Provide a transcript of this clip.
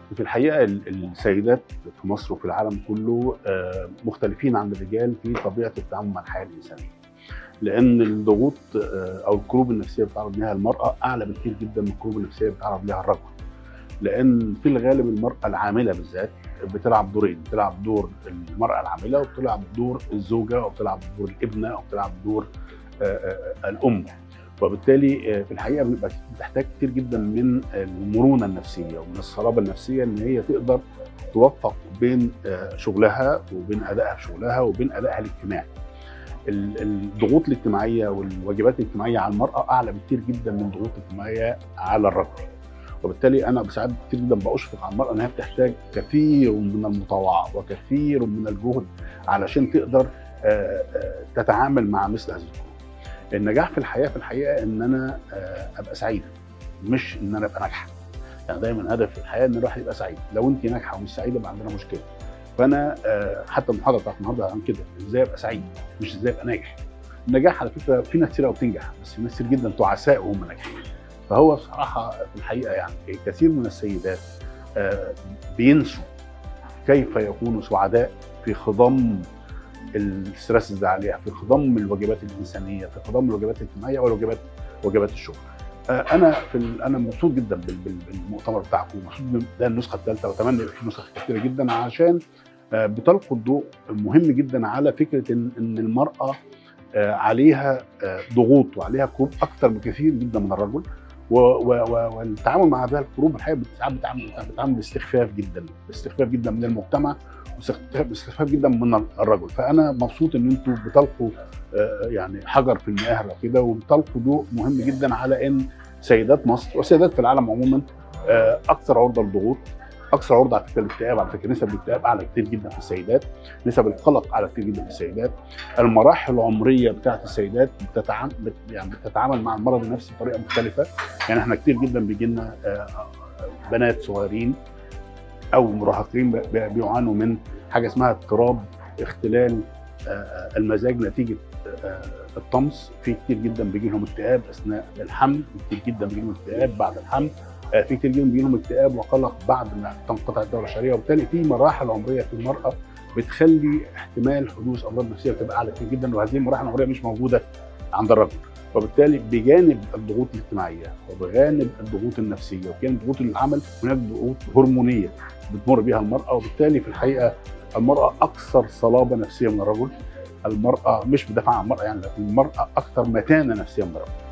في الحقيقه ال- السيدات في مصر وفي العالم كله آه، مختلفين عن الرجال في طبيعه التعامل مع الحياه الانسانيه. لان الضغوط آه، او الكروب النفسيه اللي بتتعرض لها المراه اعلى بكثير جدا من الكروب النفسيه اللي بيتعرض لها الرجل. لان في الغالب المراه العامله بالذات بتلعب دورين، بتلعب دور المراه العامله وبتلعب دور الزوجه وبتلعب دور الابنه وبتلعب دور آه، آه، الام. وبالتالي آه، في الحقيقه بيبقى بتحتاج كتير جدا من المرونه النفسيه ومن الصلابه النفسيه ان هي تقدر توفق بين آه، شغلها وبين ادائها في شغلها وبين ادائها الاجتماعي. ال- الضغوط الاجتماعيه والواجبات الاجتماعيه على المراه اعلى بكتير جدا من الضغوط الاجتماعيه على الرجل. وبالتالي انا ساعات كتير جدا باشفق على المراه انها بتحتاج كثير من المطاوعه وكثير من الجهد علشان تقدر آه، آه، تتعامل مع مثل هذه الظروف. النجاح في الحياه في الحقيقه ان انا آه، ابقى سعيده مش ان انا ابقى ناجحه. يعني دايما هدف في الحياه ان الواحد يبقى سعيد، لو انت ناجحه ومش سعيده يبقى عندنا مشكله. فانا آه، حتى المحاضره بتاعت النهارده عن كده ازاي ابقى سعيد مش ازاي ابقى ناجح. النجاح على فكره في ناس كتير قوي بتنجح بس في ناس كتير جدا تعساء وهم ناجحين. فهو بصراحه في الحقيقه يعني كثير من السيدات آه، بينسوا كيف يكونوا سعداء في خضم الستريس اللي عليها في خضم الواجبات الانسانيه في خضم الواجبات الاجتماعيه والواجبات واجبات الشغل. آه، انا في ال- انا مبسوط جدا بال- بال- بالمؤتمر بتاعكم مبسوط إن ده النسخه الثالثه واتمنى يبقى في نسخ كثيره جدا عشان آه، بتلقوا الضوء مهم جدا على فكره ان ان المراه آه، عليها آه، ضغوط وعليها كروب اكثر بكثير جدا من الرجل و- و- و- والتعامل مع هذه الكروب الحقيقه بتتعامل بتتعامل بتتعامل باستخفاف جدا باستخفاف جدا من المجتمع واستخفاف باستخفاف جدا من الرجل فانا مبسوط ان انتم بتلقوا آه، يعني حجر في المياه كده وبتلقوا ضوء مهم جدا على ان سيدات مصر وسيدات في العالم عموما آه، اكثر عرضه للضغوط اكثر عرضه على فكره الاكتئاب على فكره نسب الاكتئاب اعلى كتير جدا في السيدات نسب القلق اعلى كتير جدا في السيدات المراحل العمريه بتاعت السيدات بتتعامل يعني بتتعامل مع المرض النفسي بطريقه مختلفه يعني احنا كتير جدا بيجي لنا بنات صغيرين او مراهقين ب- ب- بيعانوا من حاجه اسمها اضطراب اختلال آه، آه، المزاج نتيجه آه، الطمس في كتير جدا بيجي لهم اكتئاب اثناء الحمل كتير جدا بيجي لهم اكتئاب بعد الحمل آه، في كتير جدا بيجي لهم اكتئاب وقلق بعد ما تنقطع الدوره الشهريه وبالتالي في مراحل عمريه في المراه بتخلي احتمال حدوث امراض نفسيه بتبقى اعلى كتير جدا وهذه المراحل العمريه مش موجوده عند الرجل وبالتالي بجانب الضغوط الاجتماعيه وبجانب الضغوط النفسيه وبجانب ضغوط العمل هناك ضغوط هرمونيه بتمر بها المراه وبالتالي في الحقيقه المراه اكثر صلابه نفسيه من الرجل المراه مش بدافع عن المراه يعني لكن المراه اكثر متانه نفسيه من الرجل